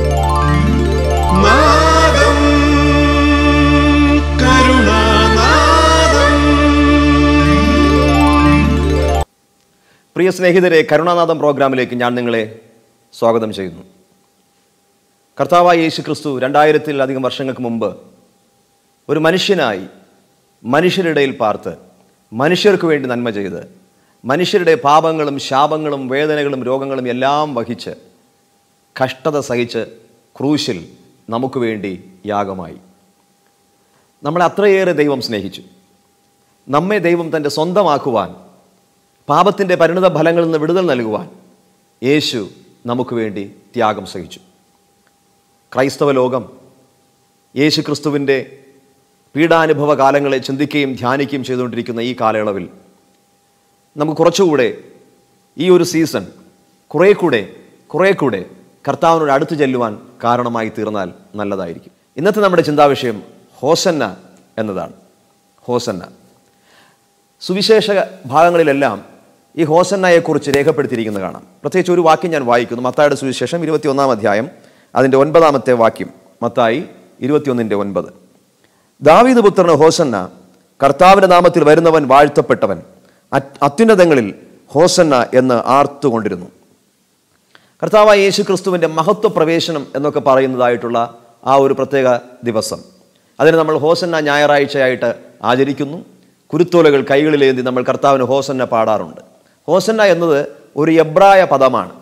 നാദം കരുണാനാദം പ്രിയ സ്നേഹിതരെ കരുണാനാഥം പ്രോഗ്രാമിലേക്ക് ഞാൻ നിങ്ങളെ സ്വാഗതം ചെയ്യുന്നു കർത്താവായ യേശു ക്രിസ്തു രണ്ടായിരത്തിലധികം വർഷങ്ങൾക്ക് മുമ്പ് ഒരു മനുഷ്യനായി മനുഷ്യരുടെ ഇടയിൽ പാർത്ത് മനുഷ്യർക്ക് വേണ്ടി നന്മ ചെയ്ത് മനുഷ്യരുടെ പാപങ്ങളും ശാപങ്ങളും വേദനകളും രോഗങ്ങളും എല്ലാം വഹിച്ച് കഷ്ടത സഹിച്ച് ക്രൂശിൽ നമുക്ക് വേണ്ടി യാഗമായി നമ്മളെ അത്രയേറെ ദൈവം സ്നേഹിച്ചു നമ്മെ ദൈവം തൻ്റെ സ്വന്തമാക്കുവാൻ പാപത്തിൻ്റെ പരിണിത ഫലങ്ങളിൽ നിന്ന് വിടുതൽ നൽകുവാൻ യേശു നമുക്ക് വേണ്ടി ത്യാഗം സഹിച്ചു ക്രൈസ്തവ ലോകം യേശു ക്രിസ്തുവിൻ്റെ പീഡാനുഭവ കാലങ്ങളെ ചിന്തിക്കുകയും ധ്യാനിക്കുകയും ചെയ്തുകൊണ്ടിരിക്കുന്ന ഈ കാലയളവിൽ നമുക്ക് കുറച്ചുകൂടെ ഈ ഒരു സീസൺ കുറേ കൂടെ കുറേ കൂടെ കർത്താവിനോട് അടുത്ത് ചെല്ലുവാൻ കാരണമായി തീർന്നാൽ നല്ലതായിരിക്കും ഇന്നത്തെ നമ്മുടെ ചിന്താവിഷയം ഹോസന്ന എന്നതാണ് ഹോസന്ന സുവിശേഷ ഭാഗങ്ങളിലെല്ലാം ഈ ഹോസന്നയെക്കുറിച്ച് രേഖപ്പെടുത്തിയിരിക്കുന്നത് കാണാം പ്രത്യേകിച്ച് ഒരു വാക്യം ഞാൻ വായിക്കുന്നു മത്തായുടെ സുവിശേഷം ഇരുപത്തിയൊന്നാം അധ്യായം അതിൻ്റെ ഒൻപതാമത്തെ വാക്യം മത്തായി ഇരുപത്തിയൊന്നിൻ്റെ ഒൻപത് ദാവീദ് പുത്രന് ഹോസന്ന കർത്താവിൻ്റെ നാമത്തിൽ വരുന്നവൻ വാഴ്ത്തപ്പെട്ടവൻ അറ്റ്- അത്യുന്നതങ്ങളിൽ ഹോസന്ന എന്ന് ആർത്തുകൊണ്ടിരുന്നു കർത്താവായ യേശു ക്രിസ്തുവിൻ്റെ മഹത്വ പ്രവേശനം എന്നൊക്കെ പറയുന്നതായിട്ടുള്ള ആ ഒരു പ്രത്യേക ദിവസം അതിന് നമ്മൾ ഹോസന്ന ഞായറാഴ്ചയായിട്ട് ആചരിക്കുന്നു കുരുത്തോലകൾ കൈകളിലേന്തി നമ്മൾ കർത്താവിന് ഹോസന്ന പാടാറുണ്ട് ഹോസന്ന എന്നത് ഒരു എബ്രായ പദമാണ്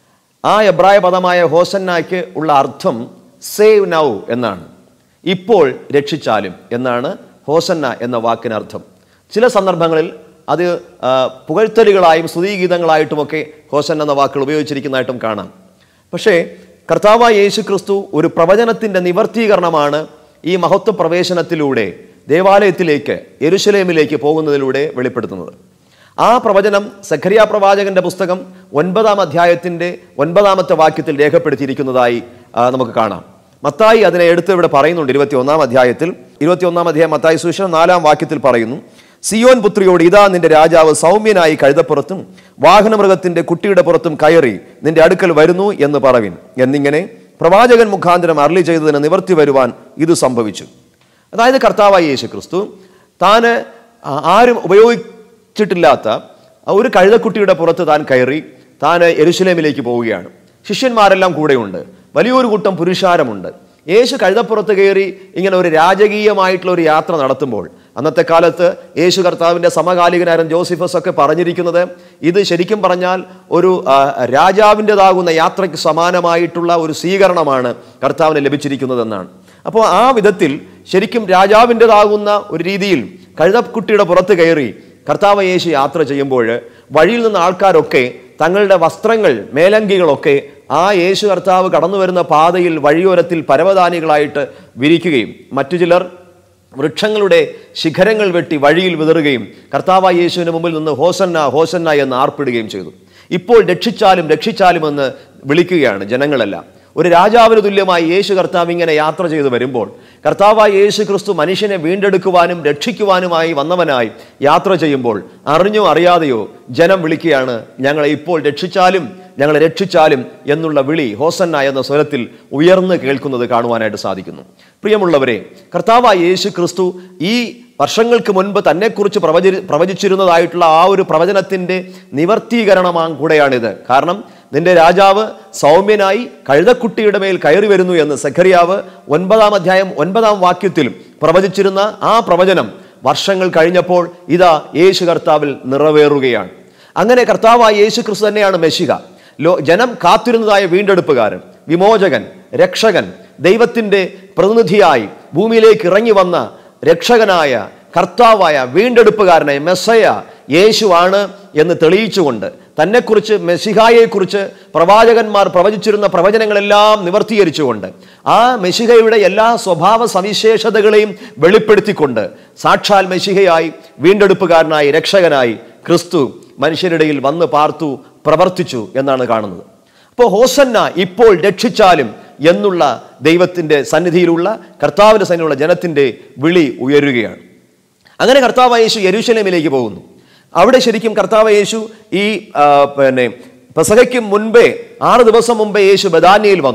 ആ എബ്രായ പദമായ ഹോസന്നയ്ക്ക് ഉള്ള അർത്ഥം സേവ് നൗ എന്നാണ് ഇപ്പോൾ രക്ഷിച്ചാലും എന്നാണ് ഹോസന്ന എന്ന വാക്കിനർത്ഥം ചില സന്ദർഭങ്ങളിൽ അത് ആ, പുകഴ്ത്തലുകളായും സ്തുതിഗീതങ്ങളായിട്ടുമൊക്കെ ഹോസൻ എന്ന വാക്കുകൾ ഉപയോഗിച്ചിരിക്കുന്നതായിട്ടും കാണാം പക്ഷേ കർത്താവായ യേശു ക്രിസ്തു ഒരു പ്രവചനത്തിൻ്റെ നിവർത്തീകരണമാണ് ഈ മഹത്വ പ്രവേശനത്തിലൂടെ ദേവാലയത്തിലേക്ക് യെരുശലേമിലേക്ക് പോകുന്നതിലൂടെ വെളിപ്പെടുത്തുന്നത് ആ പ്രവചനം സഖരിയ പ്രവാചകന്റെ പുസ്തകം ഒൻപതാം അധ്യായത്തിന്റെ ഒൻപതാമത്തെ വാക്യത്തിൽ രേഖപ്പെടുത്തിയിരിക്കുന്നതായി ആ, നമുക്ക് കാണാം മത്തായി അതിനെ എടുത്ത് ഇവിടെ പറയുന്നുണ്ട് ഇരുപത്തി ഒന്നാം അധ്യായത്തിൽ ഇരുപത്തി ഒന്നാം അധ്യായം മത്തായി സുവിശേഷം നാലാം വാക്യത്തിൽ പറയുന്നു സിയോൻ പുത്രിയോട് ഇതാ നിന്റെ രാജാവ് സൗമ്യനായി കഴുതപ്പുറത്തും വാഹനമൃഗത്തിന്റെ കുട്ടിയുടെ പുറത്തും കയറി നിന്റെ അടുക്കൽ വരുന്നു എന്ന് പറവിൻ എന്നിങ്ങനെ പ്രവാചകൻ മുഖാന്തരം അരളി ചെയ്തതിന് നിവർത്തി വരുവാൻ ഇത് സംഭവിച്ചു അതായത് കർത്താവായ യേശു ക്രിസ്തു താന് ആ- ആരും ഉപയോഗിച്ചിട്ടില്ലാത്ത ഒരു കഴുതക്കുട്ടിയുടെ പുറത്ത് താൻ കയറി താൻ എരുശലേമിലേക്ക് പോവുകയാണ് ശിഷ്യന്മാരെല്ലാം കൂടെയുണ്ട് വലിയൊരു കൂട്ടം പുരുഷാരമുണ്ട് യേശു കഴുതപ്പുറത്ത് കയറി ഇങ്ങനെ ഒരു രാജകീയമായിട്ടുള്ള ഒരു യാത്ര നടത്തുമ്പോൾ അന്നത്തെ കാലത്ത് യേശു കർത്താവിൻ്റെ സമകാലികനായ ജോസിഫസ് ഒക്കെ പറഞ്ഞിരിക്കുന്നത് ഇത് ശരിക്കും പറഞ്ഞാൽ ഒരു ആ, രാജാവിൻ്റെതാകുന്ന യാത്രയ്ക്ക് സമാനമായിട്ടുള്ള ഒരു സ്വീകരണമാണ് കർത്താവിന് ലഭിച്ചിരിക്കുന്നതെന്നാണ് അപ്പോൾ ആ വിധത്തിൽ ശരിക്കും രാജാവിൻ്റെതാകുന്ന ഒരു രീതിയിൽ കഴുതക്കുട്ടിയുടെ പുറത്ത് കയറി കർത്താവ് യേശു യാത്ര ചെയ്യുമ്പോൾ വഴിയിൽ നിന്ന് ആൾക്കാരൊക്കെ തങ്ങളുടെ വസ്ത്രങ്ങൾ മേലങ്കികളൊക്കെ ആ യേശു കർത്താവ് കടന്നു വരുന്ന പാതയിൽ വഴിയോരത്തിൽ പരവതാനികളായിട്ട് വിരിക്കുകയും മറ്റു ചിലർ വൃക്ഷങ്ങളുടെ ശിഖരങ്ങൾ വെട്ടി വഴിയിൽ വിതറുകയും കർത്താവായ യേശുവിന് മുമ്പിൽ നിന്ന് ഹോസന്ന ഹോസന്ന എന്ന് ആർപ്പിടുകയും ചെയ്തു ഇപ്പോൾ രക്ഷിച്ചാലും രക്ഷിച്ചാലും എന്ന് വിളിക്കുകയാണ് ജനങ്ങളെല്ലാം ഒരു രാജാവിന് തുല്യമായി യേശു കർത്താവ് ഇങ്ങനെ യാത്ര ചെയ്തു വരുമ്പോൾ കർത്താവായ യേശു ക്രിസ്തു മനുഷ്യനെ വീണ്ടെടുക്കുവാനും രക്ഷിക്കുവാനുമായി വന്നവനായി യാത്ര ചെയ്യുമ്പോൾ അറിഞ്ഞോ അറിയാതെയോ ജനം വിളിക്കുകയാണ് ഞങ്ങളെ ഇപ്പോൾ രക്ഷിച്ചാലും ഞങ്ങളെ രക്ഷിച്ചാലും എന്നുള്ള വിളി ഹോസന്ന എന്ന സ്വരത്തിൽ ഉയർന്നു കേൾക്കുന്നത് കാണുവാനായിട്ട് സാധിക്കുന്നു പ്രിയമുള്ളവരെ കർത്താവായ യേശു ക്രിസ്തു ഈ വർഷങ്ങൾക്ക് മുൻപ് തന്നെക്കുറിച്ച് പ്രവചി പ്രവചിച്ചിരുന്നതായിട്ടുള്ള ആ ഒരു പ്രവചനത്തിൻ്റെ നിവർത്തീകരണമാ കൂടെയാണിത് കാരണം നിന്റെ രാജാവ് സൗമ്യനായി കഴുതക്കുട്ടിയുടെ മേൽ കയറി വരുന്നു എന്ന് സഖറിയാവ് ഒൻപതാം അധ്യായം ഒൻപതാം വാക്യത്തിൽ പ്രവചിച്ചിരുന്ന ആ പ്രവചനം വർഷങ്ങൾ കഴിഞ്ഞപ്പോൾ ഇതാ യേശു കർത്താവിൽ നിറവേറുകയാണ് അങ്ങനെ കർത്താവായ യേശു ക്രിസ്തു തന്നെയാണ് മെഷിക ലോ ജനം കാത്തിരുന്നതായ വീണ്ടെടുപ്പുകാരൻ വിമോചകൻ രക്ഷകൻ ദൈവത്തിൻ്റെ പ്രതിനിധിയായി ഭൂമിയിലേക്ക് ഇറങ്ങി വന്ന രക്ഷകനായ കർത്താവായ വീണ്ടെടുപ്പുകാരനായ മെസ്സയ യേശുവാണ് എന്ന് തെളിയിച്ചുകൊണ്ട് തന്നെക്കുറിച്ച് മെസ്സിഹായെക്കുറിച്ച് പ്രവാചകന്മാർ പ്രവചിച്ചിരുന്ന പ്രവചനങ്ങളെല്ലാം നിവർത്തീകരിച്ചുകൊണ്ട് ആ മെസ്സിഹയുടെ എല്ലാ സ്വഭാവ സവിശേഷതകളെയും വെളിപ്പെടുത്തിക്കൊണ്ട് സാക്ഷാൽ മെസ്സിഹയായി വീണ്ടെടുപ്പുകാരനായി രക്ഷകനായി ക്രിസ്തു മനുഷ്യരിടയിൽ വന്ന് പാർത്തു പ്രവർത്തിച്ചു എന്നാണ് കാണുന്നത് അപ്പോൾ ഹോസന്ന ഇപ്പോൾ രക്ഷിച്ചാലും എന്നുള്ള ദൈവത്തിൻ്റെ സന്നിധിയിലുള്ള കർത്താവിൻ്റെ സന്നിധിയിലുള്ള ജനത്തിൻ്റെ വിളി ഉയരുകയാണ് അങ്ങനെ കർത്താവ് യേശു യെരൂശലേമിലേക്ക് പോകുന്നു അവിടെ ശരിക്കും കർത്താവ് യേശു ഈ ആ, പിന്നെ പെസഹയ്ക്ക് മുൻപേ ആറ് ദിവസം മുമ്പേ യേശു ബദാനിയയിൽ വന്നു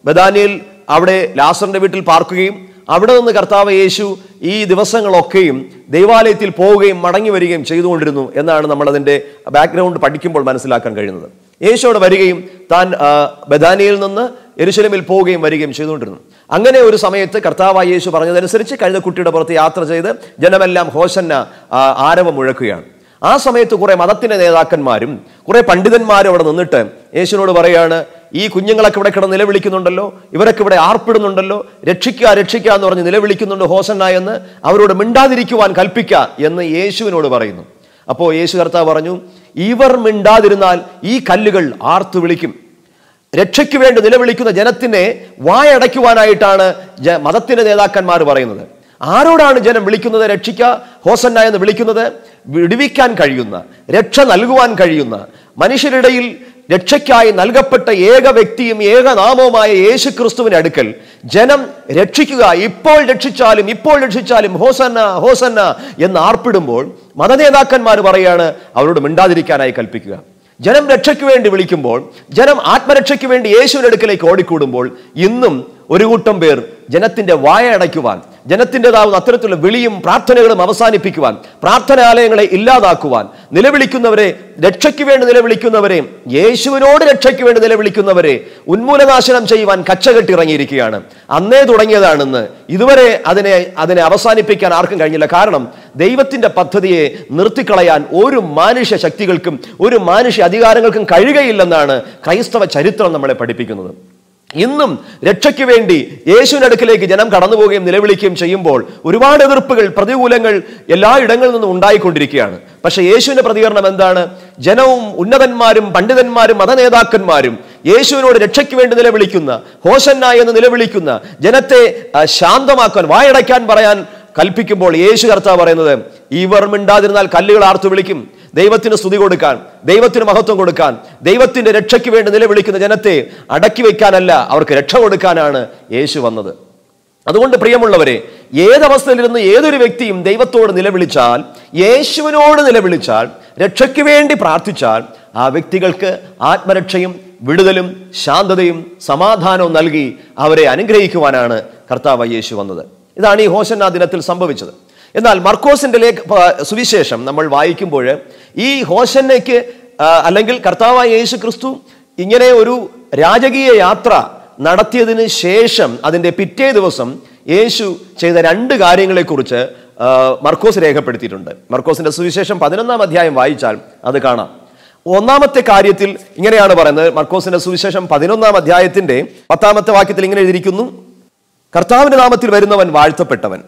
ബദാനിയിൽ അവിടെ ലാസറിന്റെ വീട്ടിൽ പാർക്കുകയും അവിടെ നിന്ന് കർത്താവ് യേശു ഈ ദിവസങ്ങളൊക്കെയും ദൈവാലയത്തിൽ പോവുകയും മടങ്ങി വരികയും ചെയ്തുകൊണ്ടിരുന്നു എന്നാണ് നമ്മളതിൻ്റെ ബാക്ക്ഗ്രൗണ്ട് പഠിക്കുമ്പോൾ മനസ്സിലാക്കാൻ കഴിയുന്നത് യേശു അവിടെ വരികയും താൻ ആ, ബദാനിയിൽ നിന്ന് എരുശലമിൽ പോവുകയും വരികയും ചെയ്തുകൊണ്ടിരുന്നു അങ്ങനെ ഒരു സമയത്ത് കർത്താവായ യേശു പറഞ്ഞതനുസരിച്ച് കഴുതക്കുട്ടിയുടെ പുറത്ത് യാത്ര ചെയ്ത് ജനമെല്ലാം ഹോശന്ന ആ, ആരവം മുഴക്കുകയാണ് ആ സമയത്ത് കുറെ മതത്തിന്റെ നേതാക്കന്മാരും കുറെ പണ്ഡിതന്മാരും അവിടെ നിന്നിട്ട് യേശുവിനോട് പറയാണ് ഈ കുഞ്ഞുങ്ങളൊക്കെ ഇവിടെ കിടന്ന് നിലവിളിക്കുന്നുണ്ടല്ലോ ഇവരൊക്കെ ഇവിടെ ആർപ്പിടുന്നുണ്ടല്ലോ രക്ഷിക്കുക രക്ഷിക്കുക എന്ന് പറഞ്ഞ് നിലവിളിക്കുന്നുണ്ട് ഹോസന്ന എന്ന് അവരോട് മിണ്ടാതിരിക്കുവാൻ കൽപ്പിക്കുക എന്ന് യേശുവിനോട് പറയുന്നു അപ്പോൾ യേശു കർത്താവ് പറഞ്ഞു ഇവർ മിണ്ടാതിരുന്നാൽ ഈ കല്ലുകൾ ആർത്തു വിളിക്കും രക്ഷയ്ക്ക് വേണ്ടി നിലവിളിക്കുന്ന ജനത്തിനെ വായടയ്ക്കുവാനായിട്ടാണ് ജ മതത്തിന്റെ നേതാക്കന്മാർ പറയുന്നത് ആരോടാണ് ജനം വിളിക്കുന്നത് രക്ഷിക്ക ഹോസന്ന എന്ന് വിളിക്കുന്നത് വിടുവിക്കാൻ കഴിയുന്ന രക്ഷ നൽകുവാൻ കഴിയുന്ന മനുഷ്യരിടയിൽ രക്ഷയ്ക്കായി നൽകപ്പെട്ട ഏക വ്യക്തിയും ഏക നാമവുമായ യേശു ക്രിസ്തുവിന്റെ അടുക്കൽ ജനം രക്ഷിക്കുക ഇപ്പോൾ രക്ഷിച്ചാലും ഇപ്പോൾ രക്ഷിച്ചാലും ഹോസന്ന ഹോസന്ന എന്ന് ആർപ്പിടുമ്പോൾ മതനേതാക്കന്മാർ പറയാണ് അവരോട് മിണ്ടാതിരിക്കാനായി കൽപ്പിക്കുക ജനം രക്ഷയ്ക്ക് വേണ്ടി വിളിക്കുമ്പോൾ ജനം ആത്മരക്ഷയ്ക്ക് വേണ്ടി യേശുവിന്റെ അടുക്കലേക്ക് ഓടിക്കൂടുമ്പോൾ ഇന്നും ഒരു കൂട്ടം പേർ ജനത്തിന്റെ വായ അടയ്ക്കുവാൻ ജനത്തിൻ്റെതാവുന്ന അത്തരത്തിലുള്ള വിളിയും പ്രാർത്ഥനകളും അവസാനിപ്പിക്കുവാൻ പ്രാർത്ഥനാലയങ്ങളെ ഇല്ലാതാക്കുവാൻ നിലവിളിക്കുന്നവരെ രക്ഷയ്ക്ക് വേണ്ടി നിലവിളിക്കുന്നവരെ യേശുവിനോട് രക്ഷയ്ക്ക് വേണ്ടി നിലവിളിക്കുന്നവരെ ഉന്മൂലനാശനം ചെയ്യുവാൻ കച്ചകെട്ടിറങ്ങിയിരിക്കുകയാണ് അന്നേ തുടങ്ങിയതാണെന്ന് ഇതുവരെ അതിനെ അതിനെ അവസാനിപ്പിക്കാൻ ആർക്കും കഴിഞ്ഞില്ല കാരണം ദൈവത്തിന്റെ പദ്ധതിയെ നിർത്തിക്കളയാൻ ഒരു മാനുഷ്യ ശക്തികൾക്കും ഒരു മാനുഷ്യ അധികാരങ്ങൾക്കും കഴിയുകയില്ലെന്നാണ് ക്രൈസ്തവ ചരിത്രം നമ്മളെ പഠിപ്പിക്കുന്നത് ഇന്നും രക്ഷയ്ക്ക് വേണ്ടി യേശുവിന്റെ അടുക്കിലേക്ക് ജനം കടന്നു പോവുകയും നിലവിളിക്കുകയും ചെയ്യുമ്പോൾ ഒരുപാട് എതിർപ്പുകൾ പ്രതികൂലങ്ങൾ എല്ലാ ഇടങ്ങളിൽ നിന്നും ഉണ്ടായിക്കൊണ്ടിരിക്കുകയാണ് പക്ഷേ യേശുവിന്റെ പ്രതികരണം എന്താണ് ജനവും ഉന്നതന്മാരും പണ്ഡിതന്മാരും മതനേതാക്കന്മാരും യേശുവിനോട് രക്ഷയ്ക്ക് വേണ്ടി നിലവിളിക്കുന്ന ഹോസന്ന എന്ന് നിലവിളിക്കുന്ന ജനത്തെ ആ, ശാന്തമാക്കാൻ വായടയ്ക്കാൻ പറയാൻ കൽപ്പിക്കുമ്പോൾ യേശു കർത്താവ് പറയുന്നത് ഇവർ മിണ്ടാതിരുന്നാൽ കല്ലുകൾ ആർത്തു വിളിക്കും ദൈവത്തിന് സ്തുതി കൊടുക്കാൻ ദൈവത്തിന് മഹത്വം കൊടുക്കാൻ ദൈവത്തിന്റെ രക്ഷയ്ക്ക് വേണ്ടി നിലവിളിക്കുന്ന ജനത്തെ അടക്കി വയ്ക്കാനല്ല അവർക്ക് രക്ഷ കൊടുക്കാനാണ് യേശു വന്നത് അതുകൊണ്ട് പ്രിയമുള്ളവരെ ഏതവസ്ഥയിലിരുന്ന് ഏതൊരു വ്യക്തിയും ദൈവത്തോട് നിലവിളിച്ചാൽ യേശുവിനോട് നിലവിളിച്ചാൽ രക്ഷയ്ക്ക് വേണ്ടി പ്രാർത്ഥിച്ചാൽ ആ വ്യക്തികൾക്ക് ആത്മരക്ഷയും വിടുതലും ശാന്തതയും സമാധാനവും നൽകി അവരെ അനുഗ്രഹിക്കുവാനാണ് കർത്താവ് യേശു വന്നത് ഇതാണ് ഈ ഹോസന്ന ദിനത്തിൽ സംഭവിച്ചത് എന്നാൽ മർക്കോസിന്റെ ലേഖ പ- സുവിശേഷം നമ്മൾ വായിക്കുമ്പോൾ ഈ ഹോസന്നയ്ക്ക് ആ, അല്ലെങ്കിൽ കർത്താവായ യേശു ക്രിസ്തു ഇങ്ങനെ ഒരു രാജകീയ യാത്ര നടത്തിയതിന് ശേഷം അതിൻ്റെ പിറ്റേ ദിവസം യേശു ചെയ്ത രണ്ട് കാര്യങ്ങളെക്കുറിച്ച് ആ, മർക്കോസ് രേഖപ്പെടുത്തിയിട്ടുണ്ട് മർക്കോസിന്റെ സുവിശേഷം പതിനൊന്നാം അധ്യായം വായിച്ചാൽ അത് കാണാം ഒന്നാമത്തെ കാര്യത്തിൽ ഇങ്ങനെയാണ് പറയുന്നത് മർക്കോസിന്റെ സുവിശേഷം പതിനൊന്നാം അധ്യായത്തിന്റെ പത്താമത്തെ വാക്യത്തിൽ ഇങ്ങനെ എഴുതിയിരിക്കുന്നു കർത്താവിന്റെ നാമത്തിൽ വരുന്നവൻ വാഴ്ത്തപ്പെട്ടവൻ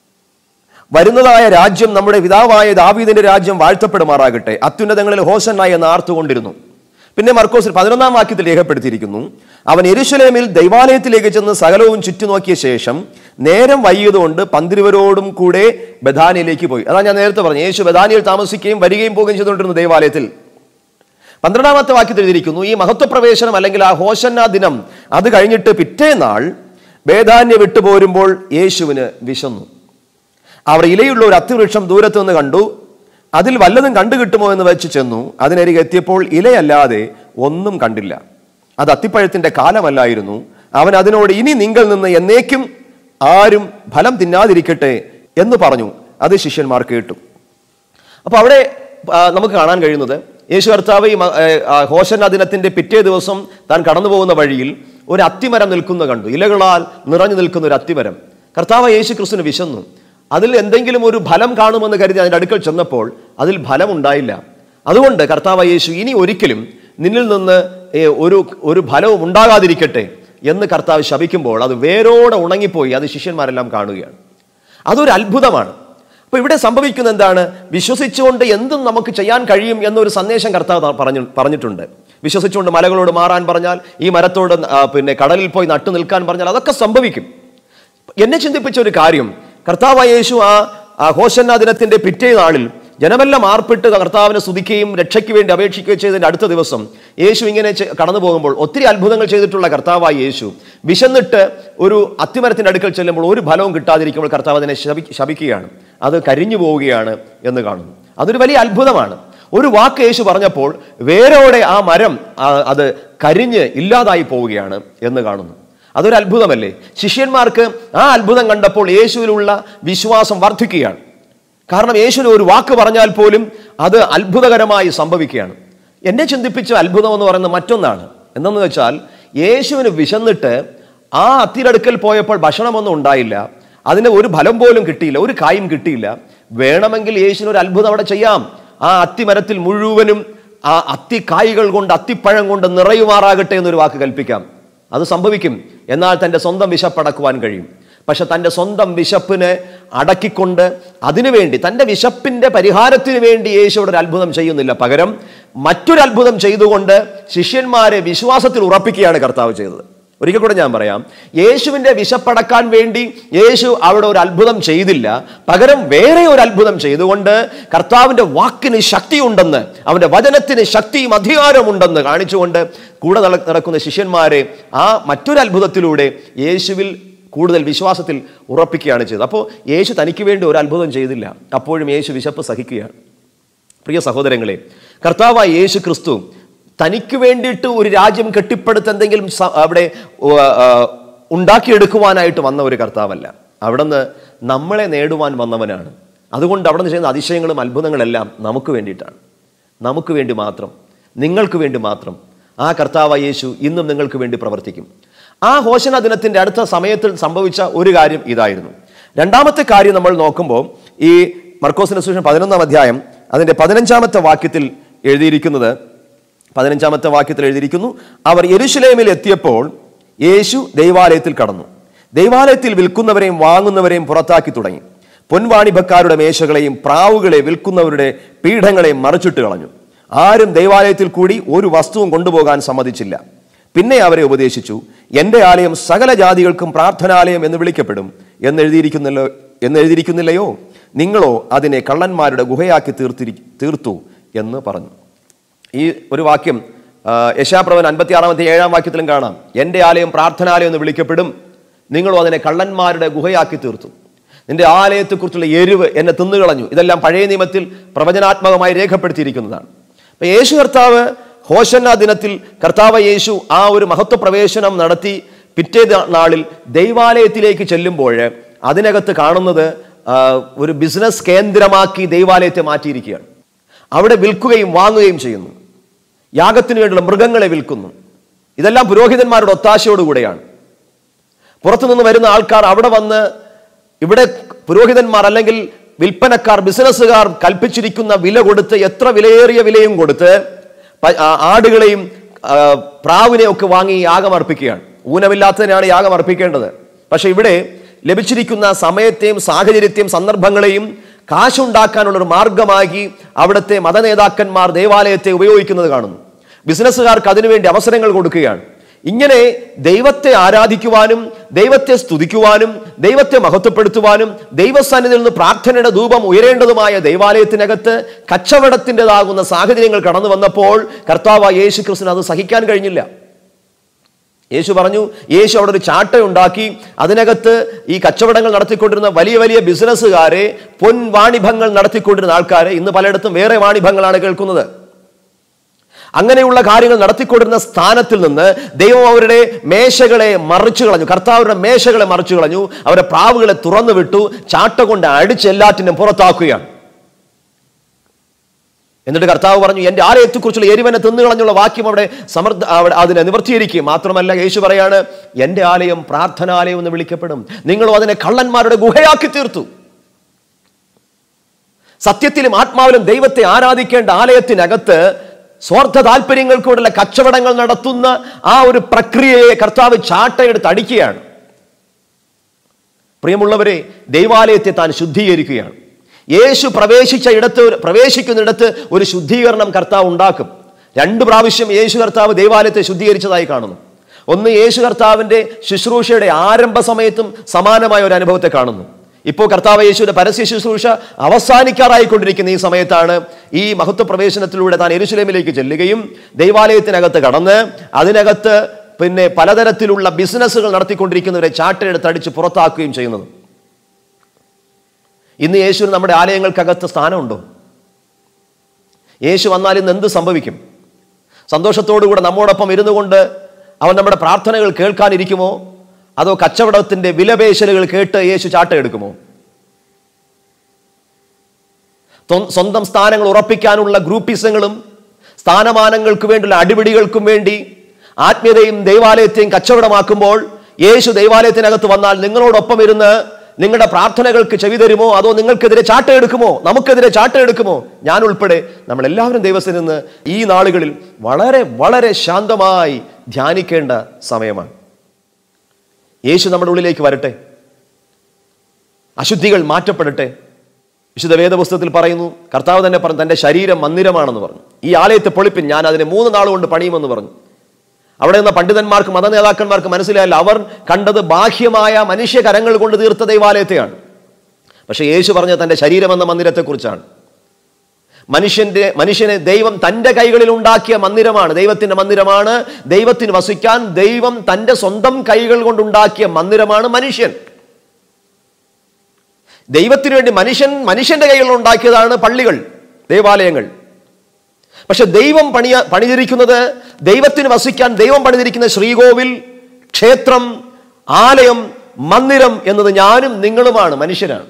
വരുന്നതായ രാജ്യം നമ്മുടെ പിതാവായ ദാവീദിന്റെ രാജ്യം വാഴ്ത്തപ്പെടുമാറാകട്ടെ അത്യുന്നതങ്ങളിൽ ഹോസന്നായി എന്ന് ആർത്തുകൊണ്ടിരുന്നു പിന്നെ മർക്കോസിൽ പതിനൊന്നാം വാക്യത്തിൽ രേഖപ്പെടുത്തിയിരിക്കുന്നു അവൻ എരുശലേമിൽ ദൈവാലയത്തിലേക്ക് ചെന്ന് സകലവും ചുറ്റുനോക്കിയ ശേഷം നേരം വൈകിയതുകൊണ്ട് പന്തിരുവരോടും കൂടെ ബഥാനിയിലേക്ക് പോയി അതാ ഞാൻ നേരത്തെ പറഞ്ഞു യേശു ബഥാനിയിൽ താമസിക്കുകയും വരികയും പോവുകയും ചെയ്തുകൊണ്ടിരുന്നു ദൈവാലയത്തിൽ പന്ത്രണ്ടാമത്തെ വാക്യത്തിൽ എഴുതിയിരിക്കുന്നു ഈ മഹത്വപ്രവേശനം അല്ലെങ്കിൽ ആ ഹോശന്ന ദിനം അത് കഴിഞ്ഞിട്ട് പിറ്റേനാൾ വേദാന്യ വിട്ടുപോരുമ്പോൾ യേശുവിന് വിശന്നു അവർ ഇലയുള്ള ഒരു അത്തിവൃക്ഷം ദൂരത്ത് നിന്ന് കണ്ടു അതിൽ വല്ലതും കണ്ടു കിട്ടുമോ എന്ന് വെച്ച് ചെന്നു അതിനരികെ എത്തിയപ്പോൾ ഇലയല്ലാതെ ഒന്നും കണ്ടില്ല അത് അത്തിപ്പഴത്തിന്റെ കാലമല്ലായിരുന്നു അവൻ അതിനോട് ഇനി നിങ്ങൾ നിന്ന് എന്നേക്കും ആരും ഫലം തിന്നാതിരിക്കട്ടെ എന്ന് പറഞ്ഞു അത് ശിഷ്യന്മാർ കേട്ടു അപ്പൊ അവിടെ ആ, നമുക്ക് കാണാൻ കഴിയുന്നത് യേശു കർത്താവ് ഈ മ- ഏ, ആ, ഹോശന്ന ദിനത്തിന്റെ പിറ്റേ ദിവസം താൻ കടന്നു പോകുന്ന വഴിയിൽ ഒരു അത്തിമരം നിൽക്കുന്ന കണ്ടു ഇലകളാൽ നിറഞ്ഞു നിൽക്കുന്ന ഒരു അത്തിമരം കർത്താവ് യേശു ക്രിസ്തുവിന് വിശന്നു അതിൽ എന്തെങ്കിലും ഒരു ഫലം കാണുമെന്ന് കരുതി അതിന്റെ അടുക്കൽ ചെന്നപ്പോൾ അതിൽ ഫലം ഉണ്ടായില്ല അതുകൊണ്ട് കർത്താവ് യേശു ഇനി ഒരിക്കലും നിന്നിൽ നിന്ന് ഏ, ഒരു ഒരു ഫലവും ഉണ്ടാകാതിരിക്കട്ടെ എന്ന് കർത്താവ് ശപിക്കുമ്പോൾ അത് വേരോടെ ഉണങ്ങിപ്പോയി അത് ശിഷ്യന്മാരെല്ലാം കാണുകയാണ് അതൊരു അത്ഭുതമാണ് അപ്പൊ ഇവിടെ സംഭവിക്കുന്ന എന്താണ് വിശ്വസിച്ചുകൊണ്ട് എന്തും നമുക്ക് ചെയ്യാൻ കഴിയും എന്നൊരു സന്ദേശം കർത്താവ് ത- പറഞ്ഞു പറഞ്ഞിട്ടുണ്ട് വിശ്വസിച്ചുകൊണ്ട് മലകളോട് മാറാൻ പറഞ്ഞാൽ ഈ മരത്തോട് ആ, പിന്നെ കടലിൽ പോയി നട്ടു നിൽക്കാൻ പറഞ്ഞാൽ അതൊക്കെ സംഭവിക്കും എന്നെ ചിന്തിപ്പിച്ച ഒരു കാര്യം കർത്താവായ യേശു ആ ആ ഹോശന്ന ദിനത്തിന്റെ പിറ്റേ നാളിൽ ജനമെല്ലാം ആർപ്പിട്ട് കർത്താവിനെ സ്തുതിക്കുകയും രക്ഷയ്ക്ക് വേണ്ടി അപേക്ഷിക്കുകയും ചെയ്തതിന്റെ അടുത്ത ദിവസം യേശു ഇങ്ങനെ ചെ- കടന്നു പോകുമ്പോൾ ഒത്തിരി അത്ഭുതങ്ങൾ ചെയ്തിട്ടുള്ള കർത്താവായ യേശു വിശന്നിട്ട് ഒരു അത്തിമരത്തിന്റെ അടുക്കൽ ചെല്ലുമ്പോൾ ഒരു ഫലവും കിട്ടാതിരിക്കുമ്പോൾ കർത്താവ് അതിനെ ശപി ശപിക്കുകയാണ് അത് കരിഞ്ഞു പോവുകയാണ് എന്ന് കാണുന്നു അതൊരു വലിയ അത്ഭുതമാണ് ഒരു വാക്ക് യേശു പറഞ്ഞപ്പോൾ വേരോടെ ആ മരം ആ, അത് കരിഞ്ഞ് ഇല്ലാതായി പോവുകയാണ് എന്ന് കാണുന്നു അതൊരു അത്ഭുതമല്ലേ ശിഷ്യന്മാർക്ക് ആ അത്ഭുതം കണ്ടപ്പോൾ യേശുവിലുള്ള വിശ്വാസം വർദ്ധിക്കുകയാണ് കാരണം യേശുവിന് ഒരു വാക്ക് പറഞ്ഞാൽ പോലും അത് അത്ഭുതകരമായി സംഭവിക്കുകയാണ് എന്നെ ചിന്തിപ്പിച്ച അത്ഭുതം എന്ന് പറയുന്നത് മറ്റൊന്നാണ് എന്തെന്ന് വെച്ചാൽ യേശുവിന് വിശന്നിട്ട് ആ അത്തിരടുക്കൽ പോയപ്പോൾ ഭക്ഷണമൊന്നും ഉണ്ടായില്ല അതിന് ഒരു ഫലം പോലും കിട്ടിയില്ല ഒരു കായും കിട്ടിയില്ല വേണമെങ്കിൽ യേശുവിന് ഒരു അത്ഭുതം അവിടെ ചെയ്യാം ആ അത്തിമരത്തിൽ മുഴുവനും ആ അത്തിക്കായ്കൾ കൊണ്ട് അത്തിപ്പഴം കൊണ്ട് നിറയുമാറാകട്ടെ എന്നൊരു വാക്ക് കൽപ്പിക്കാം അത് സംഭവിക്കും എന്നാൽ തൻ്റെ സ്വന്തം വിശപ്പടക്കുവാൻ കഴിയും പക്ഷെ തൻ്റെ സ്വന്തം വിശപ്പിനെ അടക്കിക്കൊണ്ട് അതിനുവേണ്ടി തൻ്റെ വിശപ്പിൻ്റെ പരിഹാരത്തിന് വേണ്ടി യേശുവിടെ ഒരു അത്ഭുതം ചെയ്യുന്നില്ല പകരം മറ്റൊരു അത്ഭുതം ചെയ്തുകൊണ്ട് ശിഷ്യന്മാരെ വിശ്വാസത്തിൽ ഉറപ്പിക്കുകയാണ് കർത്താവ് ചെയ്തത് ഒരിക്കൽ കൂടെ ഞാൻ പറയാം യേശുവിൻ്റെ വിശപ്പടക്കാൻ വേണ്ടി യേശു അവിടെ ഒരു അത്ഭുതം ചെയ്തില്ല പകരം വേറെ ഒരു അത്ഭുതം ചെയ്തുകൊണ്ട് കർത്താവിൻ്റെ വാക്കിന് ശക്തിയുണ്ടെന്ന് അവൻ്റെ വചനത്തിന് ശക്തിയും അധികാരമുണ്ടെന്ന് കാണിച്ചുകൊണ്ട് കൂടെ നട- നടക്കുന്ന ശിഷ്യന്മാരെ ആ മറ്റൊരു അത്ഭുതത്തിലൂടെ യേശുവിൽ കൂടുതൽ വിശ്വാസത്തിൽ ഉറപ്പിക്കുകയാണ് ചെയ്തത് അപ്പോൾ യേശു തനിക്ക് വേണ്ടി ഒരു അത്ഭുതം ചെയ്തില്ല അപ്പോഴും യേശു വിശപ്പ് സഹിക്കുകയാണ് പ്രിയ സഹോദരങ്ങളെ കർത്താവായ യേശു ക്രിസ്തു തനിക്ക് വേണ്ടിയിട്ട് ഒരു രാജ്യം കെട്ടിപ്പടുത്ത് എന്തെങ്കിലും സ- അവിടെ ഉ, ആ, ഉണ്ടാക്കിയെടുക്കുവാനായിട്ട് വന്ന ഒരു കർത്താവല്ല അവിടുന്ന് നമ്മളെ നേടുവാൻ വന്നവനാണ് അതുകൊണ്ട് അവിടുന്ന് ചെയ്യുന്ന അതിശയങ്ങളും അത്ഭുതങ്ങളെല്ലാം നമുക്ക് വേണ്ടിയിട്ടാണ് നമുക്ക് വേണ്ടി മാത്രം നിങ്ങൾക്ക് വേണ്ടി മാത്രം ആ കർത്താവായ യേശു ഇന്നും നിങ്ങൾക്ക് വേണ്ടി പ്രവർത്തിക്കും ആ ഹോശന ദിനത്തിന്റെ അടുത്ത സമയത്തിൽ സംഭവിച്ച ഒരു കാര്യം ഇതായിരുന്നു രണ്ടാമത്തെ കാര്യം നമ്മൾ നോക്കുമ്പോൾ ഈ മർക്കോസിന്റെ സുവിശേഷം പതിനൊന്നാം അധ്യായം അതിന്റെ പതിനഞ്ചാമത്തെ വാക്യത്തിൽ എഴുതിയിരിക്കുന്നത് പതിനഞ്ചാമത്തെ വാക്യത്തിൽ എഴുതിയിരിക്കുന്നു അവർ യെരുശലേമിൽ എത്തിയപ്പോൾ യേശു ദൈവാലയത്തിൽ കടന്നു ദൈവാലയത്തിൽ വിൽക്കുന്നവരെയും വാങ്ങുന്നവരെയും പുറത്താക്കി തുടങ്ങി പൊൻവാണിഭക്കാരുടെ മേശകളെയും പ്രാവുകളെ വിൽക്കുന്നവരുടെ പീഠങ്ങളെയും മറിച്ചിട്ട് കളഞ്ഞു ആരും ദൈവാലയത്തിൽ കൂടി ഒരു വസ്തുവും കൊണ്ടുപോകാൻ സമ്മതിച്ചില്ല പിന്നെ അവരെ ഉപദേശിച്ചു എൻ്റെ ആലയം സകല ജാതികൾക്കും പ്രാർത്ഥനാലയം എന്ന് വിളിക്കപ്പെടും എന്നെഴുതിയിരിക്കുന്നല്ലോ എന്നെഴുതിയിരിക്കുന്നില്ലയോ നിങ്ങളോ അതിനെ കള്ളന്മാരുടെ ഗുഹയാക്കി തീർത്തിരി തീർത്തു എന്ന് പറഞ്ഞു ഈ ഒരു വാക്യം ആ, യശാപ്രവൻ അൻപത്തി ആറാമത്തെ ഏഴാം വാക്യത്തിലും കാണാം എൻ്റെ ആലയം പ്രാർത്ഥനാലയം എന്ന് വിളിക്കപ്പെടും നിങ്ങളും അതിനെ കള്ളന്മാരുടെ ഗുഹയാക്കി തീർത്തു നിന്റെ ആലയത്തെക്കുറിച്ചുള്ള എരിവ് എന്നെ തിന്നുകളഞ്ഞു ഇതെല്ലാം പഴയ നിയമത്തിൽ പ്രവചനാത്മകമായി രേഖപ്പെടുത്തിയിരിക്കുന്നതാണ് അപ്പൊ യേശു കർത്താവ് ഹോശന്ന ദിനത്തിൽ കർത്താവ് യേശു ആ ഒരു മഹത്വ പ്രവേശനം നടത്തി പിറ്റേ ദ- നാളിൽ ദൈവാലയത്തിലേക്ക് ചെല്ലുമ്പോൾ അതിനകത്ത് കാണുന്നത് ആ, ഒരു ബിസിനസ് കേന്ദ്രമാക്കി ദൈവാലയത്തെ മാറ്റിയിരിക്കുകയാണ് അവിടെ വിൽക്കുകയും വാങ്ങുകയും ചെയ്യുന്നു യാഗത്തിന് വേണ്ടിയുള്ള മൃഗങ്ങളെ വിൽക്കുന്നു ഇതെല്ലാം പുരോഹിതന്മാരുടെ ഒത്താശയോടുകൂടെയാണ് പുറത്തുനിന്ന് വരുന്ന ആൾക്കാർ അവിടെ വന്ന് ഇവിടെ പുരോഹിതന്മാർ അല്ലെങ്കിൽ വിൽപ്പനക്കാർ ബിസിനസ്സുകാർ കൽപ്പിച്ചിരിക്കുന്ന വില കൊടുത്ത് എത്ര വിലയേറിയ വിലയും കൊടുത്ത് പ- ആ, ആടുകളെയും ആ, പ്രാവിനെയും ഒക്കെ വാങ്ങി യാഗം അർപ്പിക്കുകയാണ് ഊനമില്ലാത്തതിനാണ് യാഗം അർപ്പിക്കേണ്ടത് പക്ഷെ ഇവിടെ ലഭിച്ചിരിക്കുന്ന സമയത്തെയും സാഹചര്യത്തെയും സന്ദർഭങ്ങളെയും കാശുണ്ടാക്കാനുള്ള ഒരു മാർഗമാക്കി അവിടുത്തെ മതനേതാക്കന്മാർ ദേവാലയത്തെ ഉപയോഗിക്കുന്നത് കാണുന്നു ബിസിനസ്സുകാർക്ക് അതിനുവേണ്ടി അവസരങ്ങൾ കൊടുക്കുകയാണ് ഇങ്ങനെ ദൈവത്തെ ആരാധിക്കുവാനും ദൈവത്തെ സ്തുതിക്കുവാനും ദൈവത്തെ മഹത്വപ്പെടുത്തുവാനും ദൈവസന്നിധിയിൽ നിന്ന് പ്രാർത്ഥനയുടെ ധൂപം ഉയരേണ്ടതുമായ ദൈവാലയത്തിനകത്ത് കച്ചവടത്തിൻ്റെതാകുന്ന സാഹചര്യങ്ങൾ കടന്നു വന്നപ്പോൾ കർത്താവ് യേശു ക്രിസ്തുവിന് അത് സഹിക്കാൻ കഴിഞ്ഞില്ല യേശു പറഞ്ഞു യേശു അവിടെ ഒരു ചാട്ട ഉണ്ടാക്കി അതിനകത്ത് ഈ കച്ചവടങ്ങൾ നടത്തിക്കൊണ്ടിരുന്ന വലിയ വലിയ ബിസിനസ്സുകാരെ പൊൻ വാണിഭങ്ങൾ നടത്തിക്കൊണ്ടിരുന്ന ആൾക്കാരെ ഇന്ന് പലയിടത്തും വേറെ വാണിഭങ്ങളാണ് കേൾക്കുന്നത് അങ്ങനെയുള്ള കാര്യങ്ങൾ നടത്തിക്കൊണ്ടിരുന്ന സ്ഥാനത്തിൽ നിന്ന് ദൈവം അവരുടെ മേശകളെ മറിച്ചു കളഞ്ഞു കർത്താവരുടെ മേശകളെ മറിച്ചു കളഞ്ഞു അവരുടെ പ്രാവുകളെ തുറന്നു വിട്ടു ചാട്ട കൊണ്ട് അടിച്ച് എല്ലാറ്റിനും പുറത്താക്കുകയാണ് എന്നിട്ട് കർത്താവ് പറഞ്ഞു എൻ്റെ ആലയത്തെക്കുറിച്ചുള്ള എരിവനെ തിന്നുകളഞ്ഞുള്ള വാക്യം അവിടെ സമൃദ്ധ അവിടെ അതിനെ നിവർത്തിയിരിക്കും മാത്രമല്ല യേശു പറയാണ് എൻ്റെ ആലയം പ്രാർത്ഥനാലയം എന്ന് വിളിക്കപ്പെടും നിങ്ങളും അതിനെ കള്ളന്മാരുടെ ഗുഹയാക്കി തീർത്തു സത്യത്തിലും ആത്മാവിലും ദൈവത്തെ ആരാധിക്കേണ്ട ആലയത്തിനകത്ത് സ്വാർത്ഥ താല്പര്യങ്ങൾക്ക് വേണ്ടിയുള്ള കച്ചവടങ്ങൾ നടത്തുന്ന ആ ഒരു പ്രക്രിയയെ കർത്താവ് ചാട്ടയെടുത്ത് അടിക്കുകയാണ് പ്രിയമുള്ളവരെ ദൈവാലയത്തെ താൻ ശുദ്ധീകരിക്കുകയാണ് യേശു പ്രവേശിച്ച ഇടത്ത് ഒരു- പ്രവേശിക്കുന്നിടത്ത് ഒരു ശുദ്ധീകരണം കർത്താവ് ഉണ്ടാക്കും രണ്ട് പ്രാവശ്യം യേശു കർത്താവ് ദൈവാലയത്തെ ശുദ്ധീകരിച്ചതായി കാണുന്നു ഒന്ന് യേശു കർത്താവിന്റെ ശുശ്രൂഷയുടെ ആരംഭ സമയത്തും സമാനമായ ഒരു അനുഭവത്തെ കാണുന്നു ഇപ്പോൾ കർത്താവ് യേശുവിന്റെ പരസ്യ ശുശ്രൂഷ അവസാനിക്കാറായിക്കൊണ്ടിരിക്കുന്ന ഈ സമയത്താണ് ഈ മഹത്വ പ്രവേശനത്തിലൂടെ താൻ എരുശലേമിലേക്ക് ചെല്ലുകയും ദൈവാലയത്തിനകത്ത് കടന്ന് അതിനകത്ത് പിന്നെ പലതരത്തിലുള്ള ബിസിനസ്സുകൾ നടത്തിക്കൊണ്ടിരിക്കുന്നവരെ ചാട്ടയെടുത്ത് അടിച്ച് പുറത്താക്കുകയും ചെയ്യുന്നത് ഇന്ന് യേശുവിന് നമ്മുടെ ആലയങ്ങൾക്കകത്ത് സ്ഥാനമുണ്ടോ യേശു വന്നാൽ ഇന്ന് എന്ത് സംഭവിക്കും സന്തോഷത്തോടുകൂടെ നമ്മോടൊപ്പം ഇരുന്നു കൊണ്ട് അവൻ നമ്മുടെ പ്രാർത്ഥനകൾ കേൾക്കാനിരിക്കുമോ അതോ കച്ചവടത്തിന്റെ വിലപേശലുകൾ കേട്ട് യേശു ചാട്ടയെടുക്കുമോ തൊ- സ്വന്തം സ്ഥാനങ്ങൾ ഉറപ്പിക്കാനുള്ള ഗ്രൂപ്പിസങ്ങളും സ്ഥാനമാനങ്ങൾക്ക് വേണ്ടിയുള്ള അടിപിടികൾക്കും വേണ്ടി ആത്മീയതയും ദൈവാലയത്തെയും കച്ചവടമാക്കുമ്പോൾ യേശു ദൈവാലയത്തിനകത്ത് വന്നാൽ നിങ്ങളോടൊപ്പം ഇരുന്ന് നിങ്ങളുടെ പ്രാർത്ഥനകൾക്ക് ചെവി തരുമോ അതോ നിങ്ങൾക്കെതിരെ ചാട്ടയെടുക്കുമോ നമുക്കെതിരെ ചാട്ടയെടുക്കുമോ ഞാൻ ഉൾപ്പെടെ നമ്മൾ എല്ലാവരും ദൈവത്തിൽ നിന്ന് ഈ നാളുകളിൽ വളരെ വളരെ ശാന്തമായി ധ്യാനിക്കേണ്ട സമയമാണ് യേശു നമ്മുടെ ഉള്ളിലേക്ക് വരട്ടെ അശുദ്ധികൾ മാറ്റപ്പെടട്ടെ വിശുദ്ധ വേദപുസ്തകത്തിൽ പറയുന്നു കർത്താവ് തന്നെ പറഞ്ഞു തന്റെ ശരീരം മന്ദിരമാണെന്ന് പറഞ്ഞു ഈ ആലയത്തെ പൊളിപ്പിൻ ഞാൻ അതിനെ മൂന്ന് നാൾ കൊണ്ട് പണിയുമെന്ന് പറഞ്ഞു അവിടെ നിന്ന് പണ്ഡിതന്മാർക്ക് മത നേതാക്കന്മാർക്ക് മനസ്സിലായില്ല അവർ കണ്ടത് ബാഹ്യമായ മനുഷ്യ കരങ്ങൾ കൊണ്ട് തീർത്ത ദൈവാലയത്തെയാണ് പക്ഷെ യേശു പറഞ്ഞത് തന്റെ ശരീരം എന്ന മന്ദിരത്തെക്കുറിച്ചാണ് മനുഷ്യന്റെ മനുഷ്യനെ ദൈവം തന്റെ കൈകളിൽ ഉണ്ടാക്കിയ മന്ദിരമാണ് ദൈവത്തിന്റെ മന്ദിരമാണ് ദൈവത്തിന് വസിക്കാൻ ദൈവം തന്റെ സ്വന്തം കൈകൾ കൊണ്ടുണ്ടാക്കിയ മന്ദിരമാണ് മനുഷ്യൻ ദൈവത്തിന് വേണ്ടി മനുഷ്യൻ മനുഷ്യന്റെ കൈകളിൽ ഉണ്ടാക്കിയതാണ് പള്ളികൾ ദേവാലയങ്ങൾ പക്ഷെ ദൈവം പണിയ പണിതിരിക്കുന്നത് ദൈവത്തിന് വസിക്കാൻ ദൈവം പണിതിരിക്കുന്ന ശ്രീകോവിൽ ക്ഷേത്രം ആലയം മന്ദിരം എന്നത് ഞാനും നിങ്ങളുമാണ് മനുഷ്യരാണ്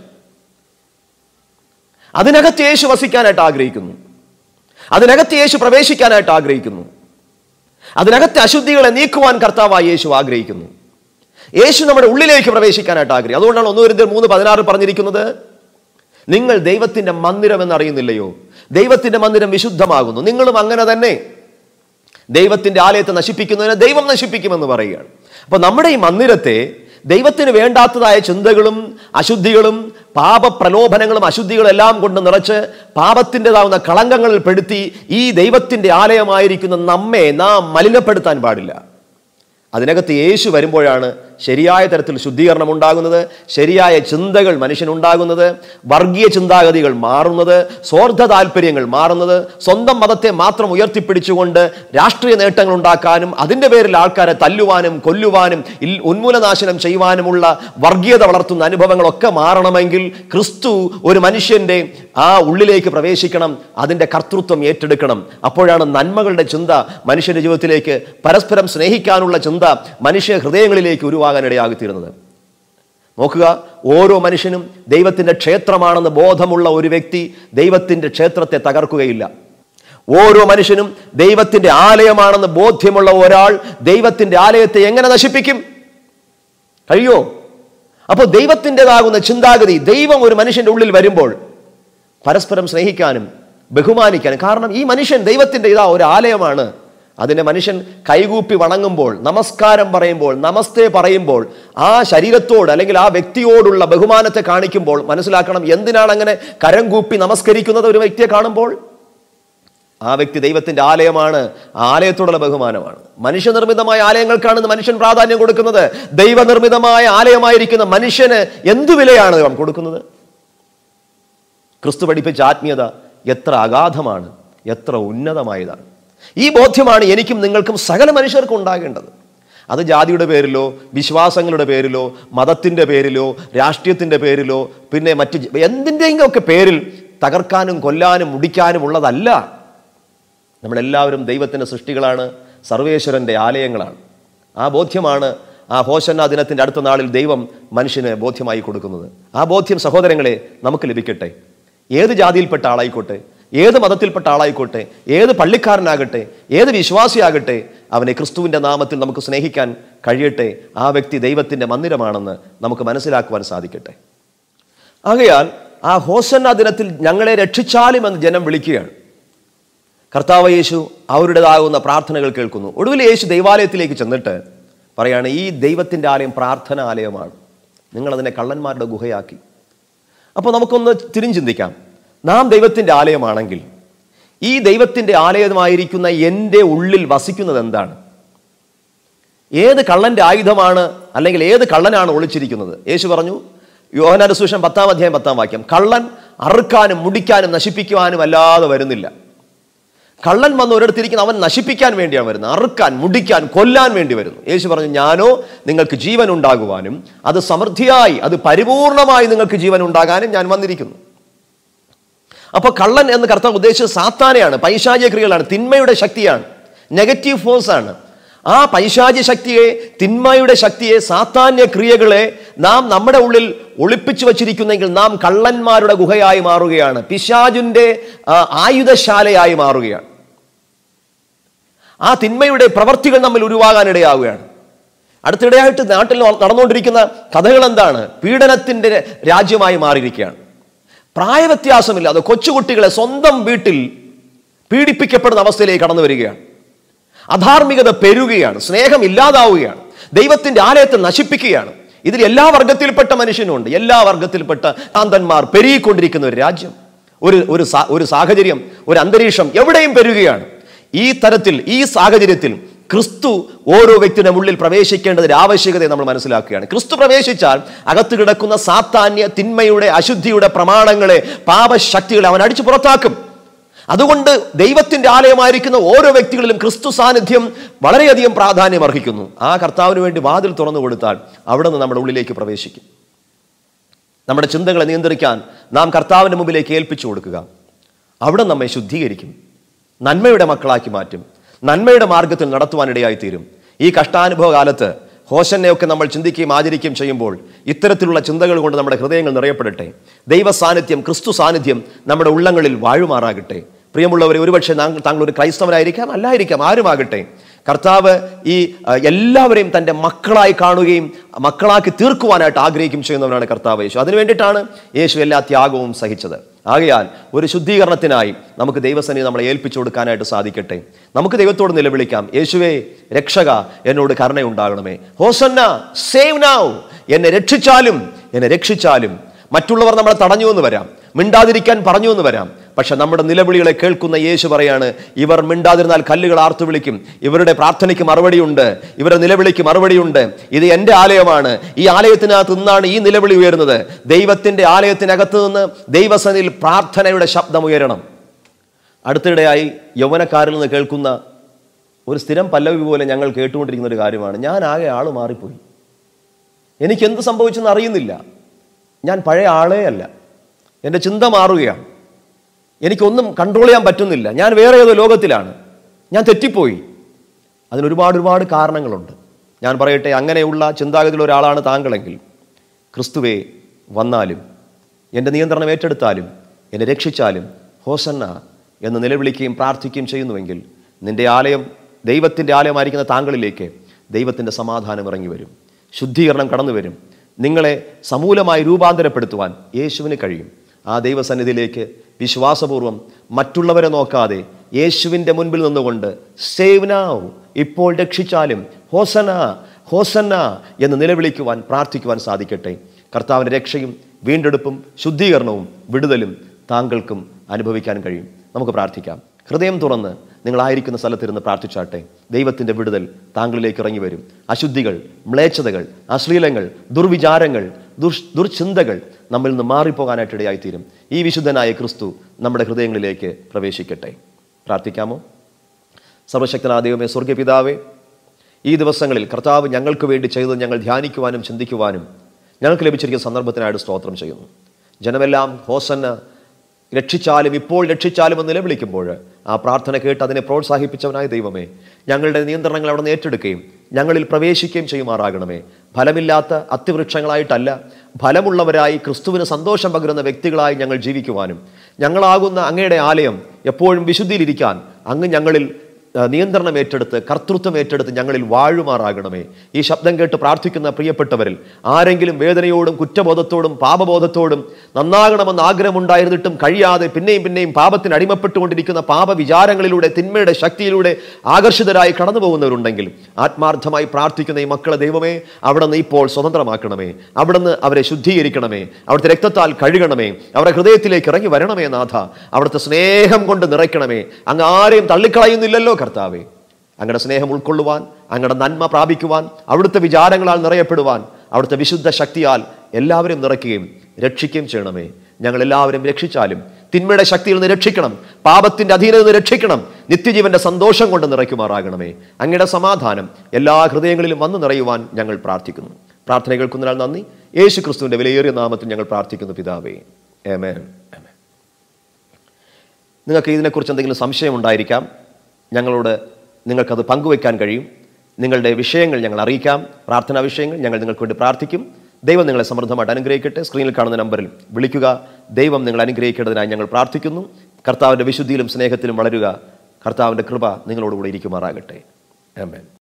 അതിനകത്ത് യേശു വസിക്കാനായിട്ട് ആഗ്രഹിക്കുന്നു അതിനകത്ത് യേശു പ്രവേശിക്കാനായിട്ട് ആഗ്രഹിക്കുന്നു അതിനകത്തെ അശുദ്ധികളെ നീക്കുവാൻ കർത്താവായ യേശു ആഗ്രഹിക്കുന്നു യേശു നമ്മുടെ ഉള്ളിലേക്ക് പ്രവേശിക്കാനായിട്ട് ആഗ്രഹിക്കും അതുകൊണ്ടാണ് ഒന്ന് വരുന്ന മൂന്ന് പതിനാറ് പറഞ്ഞിരിക്കുന്നത് നിങ്ങൾ ദൈവത്തിന്റെ മന്ദിരം എന്നറിയുന്നില്ലയോ ദൈവത്തിന്റെ മന്ദിരം വിശുദ്ധമാകുന്നു നിങ്ങളും അങ്ങനെ തന്നെ ദൈവത്തിന്റെ ആലയത്തെ നശിപ്പിക്കുന്നതിന് ദൈവം നശിപ്പിക്കുമെന്ന് പറയുകയാണ് അപ്പൊ നമ്മുടെ ഈ മന്ദിരത്തെ ദൈവത്തിന് വേണ്ടാത്തതായ ചിന്തകളും അശുദ്ധികളും പാപപ്രലോഭനങ്ങളും അശുദ്ധികളും എല്ലാം കൊണ്ട് നിറച്ച് പാപത്തിൻ്റെതാവുന്ന കളങ്കങ്ങളിൽ പെടുത്തി ഈ ദൈവത്തിന്റെ ആലയമായിരിക്കുന്ന നമ്മെ നാം മലിനപ്പെടുത്താൻ പാടില്ല അതിനകത്ത് യേശു വരുമ്പോഴാണ് ശരിയായ തരത്തിൽ ശുദ്ധീകരണം ഉണ്ടാകുന്നത് ശരിയായ ചിന്തകൾ മനുഷ്യനുണ്ടാകുന്നത് വർഗീയ ചിന്താഗതികൾ മാറുന്നത് സ്വാർത്ഥ താല്പര്യങ്ങൾ മാറുന്നത് സ്വന്തം മതത്തെ മാത്രം ഉയർത്തിപ്പിടിച്ചുകൊണ്ട് രാഷ്ട്രീയ നേട്ടങ്ങൾ ഉണ്ടാക്കാനും അതിൻ്റെ പേരിൽ ആൾക്കാരെ തല്ലുവാനും കൊല്ലുവാനും ഇൽ- ഉന്മൂലനാശനം ചെയ്യുവാനുമുള്ള വർഗീയത വളർത്തുന്ന അനുഭവങ്ങളൊക്കെ മാറണമെങ്കിൽ ക്രിസ്തു ഒരു മനുഷ്യന്റെ ആ ഉള്ളിലേക്ക് പ്രവേശിക്കണം അതിൻ്റെ കർത്തൃത്വം ഏറ്റെടുക്കണം അപ്പോഴാണ് നന്മകളുടെ ചിന്ത മനുഷ്യന്റെ ജീവിതത്തിലേക്ക് പരസ്പരം സ്നേഹിക്കാനുള്ള ചിന്ത മനുഷ്യ ഹൃദയങ്ങളിലേക്ക് ഉരുവാകാനിടയാകിത്തീരുന്നത് നോക്കുക ഓരോ മനുഷ്യനും ദൈവത്തിന്റെ ക്ഷേത്രമാണെന്ന് ബോധമുള്ള ഒരു വ്യക്തി ദൈവത്തിന്റെ ക്ഷേത്രത്തെ തകർക്കുകയില്ല ഓരോ മനുഷ്യനും ദൈവത്തിന്റെ ആലയമാണെന്ന് ബോധ്യമുള്ള ഒരാൾ ദൈവത്തിന്റെ ആലയത്തെ എങ്ങനെ നശിപ്പിക്കും കഴിയോ അപ്പോൾ ദൈവത്തിൻ്റെതാകുന്ന ചിന്താഗതി ദൈവം ഒരു മനുഷ്യന്റെ ഉള്ളിൽ വരുമ്പോൾ പരസ്പരം സ്നേഹിക്കാനും ബഹുമാനിക്കാനും കാരണം ഈ മനുഷ്യൻ ദൈവത്തിന്റെ ഇതാ ഒരു ആലയമാണ് അതിനെ മനുഷ്യൻ കൈകൂപ്പി വണങ്ങുമ്പോൾ നമസ്കാരം പറയുമ്പോൾ നമസ്തേ പറയുമ്പോൾ ആ ശരീരത്തോട് അല്ലെങ്കിൽ ആ വ്യക്തിയോടുള്ള ബഹുമാനത്തെ കാണിക്കുമ്പോൾ മനസ്സിലാക്കണം എന്തിനാണ് അങ്ങനെ കരം കൂപ്പി നമസ്കരിക്കുന്നത് ഒരു വ്യക്തിയെ കാണുമ്പോൾ ആ വ്യക്തി ദൈവത്തിന്റെ ആലയമാണ് ആ ആലയത്തോടുള്ള ബഹുമാനമാണ് മനുഷ്യനിർമ്മിതമായ ആലയങ്ങൾക്കാണ് ഇന്ന് മനുഷ്യൻ പ്രാധാന്യം കൊടുക്കുന്നത് ദൈവനിർമ്മിതമായ ആലയമായിരിക്കുന്ന മനുഷ്യന് എന്തു വിലയാണ് ദൈവം കൊടുക്കുന്നത് ക്രിസ്തു പഠിപ്പിച്ച ആത്മീയത എത്ര അഗാധമാണ് എത്ര ഉന്നതമായതാണ് ഈ ബോധ്യമാണ് എനിക്കും നിങ്ങൾക്കും സകല മനുഷ്യർക്കും ഉണ്ടാകേണ്ടത് അത് ജാതിയുടെ പേരിലോ വിശ്വാസങ്ങളുടെ പേരിലോ മതത്തിൻ്റെ പേരിലോ രാഷ്ട്രീയത്തിൻ്റെ പേരിലോ പിന്നെ മറ്റ് ജ- എന്തിൻ്റെയും ഒക്കെ പേരിൽ തകർക്കാനും കൊല്ലാനും മുടിക്കാനും ഉള്ളതല്ല നമ്മളെല്ലാവരും ദൈവത്തിൻ്റെ സൃഷ്ടികളാണ് സർവേശ്വരൻ്റെ ആലയങ്ങളാണ് ആ ബോധ്യമാണ് ആ ഹോശന്ന ദിനത്തിൻ്റെ അടുത്ത നാളിൽ ദൈവം മനുഷ്യന് ബോധ്യമായി കൊടുക്കുന്നത് ആ ബോധ്യം സഹോദരങ്ങളെ നമുക്ക് ലഭിക്കട്ടെ ഏത് ജാതിയിൽപ്പെട്ട ആളായിക്കോട്ടെ ഏത് മതത്തിൽപ്പെട്ട ആളായിക്കോട്ടെ ഏത് പള്ളിക്കാരനാകട്ടെ ഏത് വിശ്വാസിയാകട്ടെ അവനെ ക്രിസ്തുവിൻ്റെ നാമത്തിൽ നമുക്ക് സ്നേഹിക്കാൻ കഴിയട്ടെ ആ വ്യക്തി ദൈവത്തിൻ്റെ മന്ദിരമാണെന്ന് നമുക്ക് മനസ്സിലാക്കുവാൻ സാധിക്കട്ടെ ആകയാൽ ആ ഹോസന്ന ദിനത്തിൽ ഞങ്ങളെ രക്ഷിച്ചാലും എന്ന് ജനം വിളിക്കുകയാണ് കർത്താവ് യേശു അവരുടേതാകുന്ന പ്രാർത്ഥനകൾ കേൾക്കുന്നു ഒടുവിൽ യേശു ദൈവാലയത്തിലേക്ക് ചെന്നിട്ട് പറയാണ് ഈ ദൈവത്തിൻ്റെ ആലയം പ്രാർത്ഥന ആലയമാണ് നിങ്ങളതിനെ കള്ളന്മാരുടെ ഗുഹയാക്കി അപ്പോൾ നമുക്കൊന്ന് തിരിഞ്ചിന്തിക്കാം നാം ദൈവത്തിൻ്റെ ആലയമാണെങ്കിൽ ഈ ദൈവത്തിൻ്റെ ആലയമായിരിക്കുന്ന എൻ്റെ ഉള്ളിൽ വസിക്കുന്നത് എന്താണ് ഏത് കള്ളന്റെ ആയുധമാണ് അല്ലെങ്കിൽ ഏത് കള്ളനാണ് ഒളിച്ചിരിക്കുന്നത് യേശു പറഞ്ഞു യോഹനാന്റെ സുഷം പത്താം അധ്യായം പത്താം വാക്യം കള്ളൻ അറുക്കാനും മുടിക്കാനും നശിപ്പിക്കുവാനും അല്ലാതെ വരുന്നില്ല കള്ളൻ വന്ന് ഒരിടത്തിരിക്കുന്ന അവൻ നശിപ്പിക്കാൻ വേണ്ടിയാണ് വരുന്നത് അറുക്കാൻ മുടിക്കാൻ കൊല്ലാൻ വേണ്ടി വരുന്നു യേശു പറഞ്ഞു ഞാനോ നിങ്ങൾക്ക് ജീവൻ ഉണ്ടാകുവാനും അത് സമൃദ്ധിയായി അത് പരിപൂർണമായി നിങ്ങൾക്ക് ജീവൻ ഉണ്ടാകാനും ഞാൻ വന്നിരിക്കുന്നു അപ്പൊ കള്ളൻ എന്ന് കർത്താവ് ഉദ്ദേശിച്ചത് സാത്താനെയാണ് പൈശാചിക ക്രിയകളാണ് തിന്മയുടെ ശക്തിയാണ് നെഗറ്റീവ് ഫോഴ്സ് ആണ് ആ പൈശാചി ശക്തിയെ തിന്മയുടെ ശക്തിയെ സാത്താന്യ ക്രിയകളെ നാം നമ്മുടെ ഉള്ളിൽ ഒളിപ്പിച്ചു വച്ചിരിക്കുന്നെങ്കിൽ നാം കള്ളന്മാരുടെ ഗുഹയായി മാറുകയാണ് പിശാചിന്റെ ആ, ആയുധശാലയായി മാറുകയാണ് ആ തിന്മയുടെ പ്രവർത്തികൾ നമ്മൾ ഉരുവാകാനിടയാവുകയാണ് അടുത്തിടെയായിട്ട് നാട്ടിൽ നടന്നുകൊണ്ടിരിക്കുന്ന കഥകൾ എന്താണ് പീഡനത്തിന്റെ രാജ്യമായി മാറിയിരിക്കുകയാണ് പ്രായവ്യത്യാസമില്ലാതെ കൊച്ചുകുട്ടികളെ സ്വന്തം വീട്ടിൽ പീഡിപ്പിക്കപ്പെടുന്ന അവസ്ഥയിലേക്ക് കടന്നു വരികയാണ് അധാർമികത പെരുകയാണ് സ്നേഹം ഇല്ലാതാവുകയാണ് ദൈവത്തിന്റെ ആലയത്തെ നശിപ്പിക്കുകയാണ് ഇതിൽ എല്ലാ വർഗത്തിൽപ്പെട്ട മനുഷ്യനുണ്ട് എല്ലാ വർഗത്തിൽപ്പെട്ട കാന്തന്മാർ പെരുകിക്കൊണ്ടിരിക്കുന്ന ഒരു രാജ്യം ഒരു ഒരു സാ- ഒരു സാഹചര്യം ഒരു അന്തരീക്ഷം എവിടെയും പെരുകയാണ് ഈ തരത്തിൽ ഈ സാഹചര്യത്തിൽ ക്രിസ്തു ഓരോ വ്യക്തിയുടെ ഉള്ളിൽ പ്രവേശിക്കേണ്ടതിന്റെ ആവശ്യകതയെ നമ്മൾ മനസ്സിലാക്കുകയാണ് ക്രിസ്തു പ്രവേശിച്ചാൽ അകത്ത് കിടക്കുന്ന സാത്താന്യ തിന്മയുടെ അശുദ്ധിയുടെ പ്രമാണങ്ങളെ പാപശക്തികളെ അവൻ അടിച്ചു പുറത്താക്കും അതുകൊണ്ട് ദൈവത്തിന്റെ ആലയമായിരിക്കുന്ന ഓരോ വ്യക്തികളിലും ക്രിസ്തു സാന്നിധ്യം വളരെയധികം പ്രാധാന്യം അർഹിക്കുന്നു ആ കർത്താവിന് വേണ്ടി വാതിൽ തുറന്നു കൊടുത്താൽ അവിടെ നിന്ന് നമ്മുടെ ഉള്ളിലേക്ക് പ്രവേശിക്കും നമ്മുടെ ചിന്തകളെ നിയന്ത്രിക്കാൻ നാം കർത്താവിന്റെ മുമ്പിലേക്ക് ഏൽപ്പിച്ചു കൊടുക്കുക അവിടെ നമ്മെ ശുദ്ധീകരിക്കും നന്മയുടെ മക്കളാക്കി മാറ്റും നന്മയുടെ മാർഗത്തിൽ നടത്തുവാനിടയായി തീരും ഈ കഷ്ടാനുഭവ കാലത്ത് ഹോശനെയൊക്കെ നമ്മൾ ചിന്തിക്കുകയും ആചരിക്കുകയും ചെയ്യുമ്പോൾ ഇത്തരത്തിലുള്ള ചിന്തകൾ കൊണ്ട് നമ്മുടെ ഹൃദയങ്ങൾ നിറയപ്പെടട്ടെ ദൈവ സാന്നിധ്യം ക്രിസ്തു സാന്നിധ്യം നമ്മുടെ ഉള്ളങ്ങളിൽ വാഴുമാറാകട്ടെ പ്രിയമുള്ളവരെ ഒരുപക്ഷെ നാം- താങ്കൾ ഒരു ക്രൈസ്തവരായിരിക്കാം അല്ലായിരിക്കാം ആരുമാകട്ടെ കർത്താവ് ഈ ആ, എല്ലാവരെയും തൻ്റെ മക്കളായി കാണുകയും മക്കളാക്കി തീർക്കുവാനായിട്ട് ആഗ്രഹിക്കും ചെയ്യുന്നവനാണ് കർത്താവ് യേശു അതിനു വേണ്ടിയിട്ടാണ് യേശു എല്ലാ ത്യാഗവും സഹിച്ചത് ആകയാൽ ഒരു ശുദ്ധീകരണത്തിനായി നമുക്ക് ദൈവസന്നിധി നമ്മളെ ഏൽപ്പിച്ചു കൊടുക്കാനായിട്ട് സാധിക്കട്ടെ നമുക്ക് ദൈവത്തോട് നിലവിളിക്കാം യേശുവേ രക്ഷക എന്നോട് കരുണയുണ്ടാകണമേ ഹോസന്ന സേവ് നൗ എന്നെ രക്ഷിച്ചാലും എന്നെ രക്ഷിച്ചാലും മറ്റുള്ളവർ നമ്മളെ തടഞ്ഞു എന്ന് വരാം മിണ്ടാതിരിക്കാൻ പറഞ്ഞു എന്ന് വരാം പക്ഷെ നമ്മുടെ നിലവിളികളെ കേൾക്കുന്ന യേശു പറയാണ് ഇവർ മിണ്ടാതിരുന്നാൽ കല്ലുകൾ ആർത്തു വിളിക്കും ഇവരുടെ പ്രാർത്ഥനയ്ക്ക് മറുപടിയുണ്ട് ഇവരുടെ നിലവിളിക്ക് മറുപടിയുണ്ട് ഇത് എൻ്റെ ആലയമാണ് ഈ ആലയത്തിനകത്ത് നിന്നാണ് ഈ നിലവിളി ഉയരുന്നത് ദൈവത്തിൻ്റെ ആലയത്തിനകത്ത് നിന്ന് ദൈവസനിൽ പ്രാർത്ഥനയുടെ ശബ്ദം ഉയരണം അടുത്തിടെയായി യൗവനക്കാരിൽ നിന്ന് കേൾക്കുന്ന ഒരു സ്ഥിരം പല്ലവി പോലെ ഞങ്ങൾ കേട്ടുകൊണ്ടിരിക്കുന്ന ഒരു കാര്യമാണ് ഞാൻ ആകെ ആള് മാറിപ്പോയി എനിക്ക് എന്ത് സംഭവിച്ചെന്ന് അറിയുന്നില്ല ഞാൻ പഴയ ആളേ അല്ല എൻ്റെ ചിന്ത മാറുകയാണ് എനിക്കൊന്നും കൺട്രോൾ ചെയ്യാൻ പറ്റുന്നില്ല ഞാൻ വേറെ ഏതോ ലോകത്തിലാണ് ഞാൻ തെറ്റിപ്പോയി അതിന് ഒരുപാട് ഒരുപാട് കാരണങ്ങളുണ്ട് ഞാൻ പറയട്ടെ അങ്ങനെയുള്ള ചിന്താഗതിയുള്ള ഒരാളാണ് താങ്കളെങ്കിൽ ക്രിസ്തുവെ വന്നാലും എൻ്റെ നിയന്ത്രണം ഏറ്റെടുത്താലും എന്നെ രക്ഷിച്ചാലും ഹോസന്ന എന്ന് നിലവിളിക്കുകയും പ്രാർത്ഥിക്കുകയും ചെയ്യുന്നുവെങ്കിൽ നിന്റെ ആലയം ദൈവത്തിൻ്റെ ആലയമായിരിക്കുന്ന താങ്കളിലേക്ക് ദൈവത്തിൻ്റെ സമാധാനം ഇറങ്ങി വരും ശുദ്ധീകരണം കടന്നു വരും നിങ്ങളെ സമൂലമായി രൂപാന്തരപ്പെടുത്തുവാൻ യേശുവിന് കഴിയും ആ ദൈവസന്നിധിയിലേക്ക് വിശ്വാസപൂർവം മറ്റുള്ളവരെ നോക്കാതെ യേശുവിൻ്റെ മുൻപിൽ നിന്നുകൊണ്ട് സേവ് നാവ് ഇപ്പോൾ രക്ഷിച്ചാലും ഹോസന ഹോസന്ന എന്ന് നിലവിളിക്കുവാൻ പ്രാർത്ഥിക്കുവാൻ സാധിക്കട്ടെ കർത്താവിൻ്റെ രക്ഷയും വീണ്ടെടുപ്പും ശുദ്ധീകരണവും വിടുതലും താങ്കൾക്കും അനുഭവിക്കാൻ കഴിയും നമുക്ക് പ്രാർത്ഥിക്കാം ഹൃദയം തുറന്ന് നിങ്ങളായിരിക്കുന്ന സ്ഥലത്തിരുന്ന് പ്രാർത്ഥിച്ചാട്ടെ ദൈവത്തിൻ്റെ വിടുതൽ താങ്കളിലേക്ക് ഇറങ്ങി വരും അശുദ്ധികൾ മ്ലേച്ഛതകൾ അശ്ലീലങ്ങൾ ദുർവിചാരങ്ങൾ ദുഷ് ദുർചിന്തകൾ നമ്മിൽ നിന്ന് മാറിപ്പോകാനായിട്ട് ഇടയായിത്തീരും ഈ വിശുദ്ധനായ ക്രിസ്തു നമ്മുടെ ഹൃദയങ്ങളിലേക്ക് പ്രവേശിക്കട്ടെ പ്രാർത്ഥിക്കാമോ സർവശക്തനായ ദൈവമേ സ്വർഗപിതാവേ ഈ ദിവസങ്ങളിൽ കർത്താവ് ഞങ്ങൾക്ക് വേണ്ടി ചെയ്തത് ഞങ്ങൾ ധ്യാനിക്കുവാനും ചിന്തിക്കുവാനും ഞങ്ങൾക്ക് ലഭിച്ചിരിക്കുന്ന സന്ദർഭത്തിനായിട്ട് സ്തോത്രം ചെയ്യുന്നു ജനമെല്ലാം ഹോസന്ന രക്ഷിച്ചാലും ഇപ്പോൾ രക്ഷിച്ചാലും എന്ന് നിലവിളിക്കുമ്പോൾ ആ പ്രാർത്ഥന കേട്ട് അതിനെ പ്രോത്സാഹിപ്പിച്ചവനായ ദൈവമേ ഞങ്ങളുടെ നിയന്ത്രണങ്ങൾ അവിടെ നിന്ന് ഏറ്റെടുക്കുകയും ഞങ്ങളിൽ പ്രവേശിക്കുകയും ചെയ്യുമാറാകണമേ ഫലമില്ലാത്ത അത്തിവൃക്ഷങ്ങളായിട്ടല്ല ഫലമുള്ളവരായി ക്രിസ്തുവിന് സന്തോഷം പകരുന്ന വ്യക്തികളായി ഞങ്ങൾ ജീവിക്കുവാനും ഞങ്ങളാകുന്ന അങ്ങയുടെ ആലയം എപ്പോഴും വിശുദ്ധിയിലിരിക്കാൻ അങ്ങ് ഞങ്ങളിൽ ആ, നിയന്ത്രണം ഏറ്റെടുത്ത് കർത്തൃത്വം ഏറ്റെടുത്ത് ഞങ്ങളിൽ വാഴുമാറാകണമേ ഈ ശബ്ദം കേട്ട് പ്രാർത്ഥിക്കുന്ന പ്രിയപ്പെട്ടവരിൽ ആരെങ്കിലും വേദനയോടും കുറ്റബോധത്തോടും പാപബോധത്തോടും നന്നാകണമെന്ന് ആഗ്രഹമുണ്ടായിരുന്നിട്ടും കഴിയാതെ പിന്നെയും പിന്നെയും പാപത്തിന് അടിമപ്പെട്ടുകൊണ്ടിരിക്കുന്ന പാപവിചാരങ്ങളിലൂടെ തിന്മയുടെ ശക്തിയിലൂടെ ആകർഷിതരായി കടന്നു പോകുന്നവരുണ്ടെങ്കിൽ ആത്മാർത്ഥമായി പ്രാർത്ഥിക്കുന്ന ഈ മക്കളെ ദൈവമേ അവിടെ നിന്ന് ഇപ്പോൾ സ്വതന്ത്രമാക്കണമേ അവിടെ നിന്ന് അവരെ ശുദ്ധീകരിക്കണമേ അവിടുത്തെ രക്തത്താൽ കഴുകണമേ അവരുടെ ഹൃദയത്തിലേക്ക് ഇറങ്ങി വരണമേ നാഥ അവിടുത്തെ സ്നേഹം കൊണ്ട് നിറയ്ക്കണമേ അങ്ങ് ആരെയും തള്ളിക്കളയുന്നില്ലല്ലോ കർത്താവേ അങ്ങയുടെ സ്നേഹം ഉൾക്കൊള്ളുവാൻ അങ്ങയുടെ നന്മ പ്രാപിക്കുവാൻ അവിടുത്തെ വിചാരങ്ങളാൽ നിറയപ്പെടുവാൻ അവിടുത്തെ വിശുദ്ധ ശക്തിയാൽ എല്ലാവരും നിറയ്ക്കുകയും രക്ഷിക്കുകയും ചെയ്യണമേ ഞങ്ങൾ എല്ലാവരും രക്ഷിച്ചാലും തിന്മയുടെ ശക്തിയിൽ നിന്ന് രക്ഷിക്കണം പാപത്തിന്റെ അധീനതയിൽ നിന്ന് രക്ഷിക്കണം നിത്യജീവന്റെ സന്തോഷം കൊണ്ട് നിറയ്ക്കുമാറാകണമേ അങ്ങയുടെ സമാധാനം എല്ലാ ഹൃദയങ്ങളിലും വന്നു നിറയുവാൻ ഞങ്ങൾ പ്രാർത്ഥിക്കുന്നു പ്രാർത്ഥന കേൾക്കുന്നതിനാൽ നന്ദി യേശു ക്രിസ്തുവിന്റെ വിലയേറിയ നാമത്തിൽ ഞങ്ങൾ പ്രാർത്ഥിക്കുന്നു പിതാവേ ഏമേൻ ആമേൻ. നിങ്ങൾക്ക് ഇതിനെക്കുറിച്ച് എന്തെങ്കിലും സംശയം ഉണ്ടായിരിക്കാം ഞങ്ങളോട് നിങ്ങൾക്കത് പങ്കുവെക്കാൻ കഴിയും നിങ്ങളുടെ വിഷയങ്ങൾ ഞങ്ങൾ അറിയിക്കാം പ്രാർത്ഥനാ വിഷയങ്ങൾ ഞങ്ങൾ നിങ്ങൾക്ക് വേണ്ടി പ്രാർത്ഥിക്കും ദൈവം നിങ്ങളെ സമൃദ്ധമായിട്ട് അനുഗ്രഹിക്കട്ടെ സ്ക്രീനിൽ കാണുന്ന നമ്പറിൽ വിളിക്കുക ദൈവം നിങ്ങൾ അനുഗ്രഹിക്കേണ്ടതിനായി ഞങ്ങൾ പ്രാർത്ഥിക്കുന്നു കർത്താവിൻ്റെ വിശുദ്ധിയിലും സ്നേഹത്തിലും വളരുക കർത്താവിൻ്റെ കൃപ നിങ്ങളോടുകൂടി ഇരിക്കുമാറാകട്ടെ ആമേൻ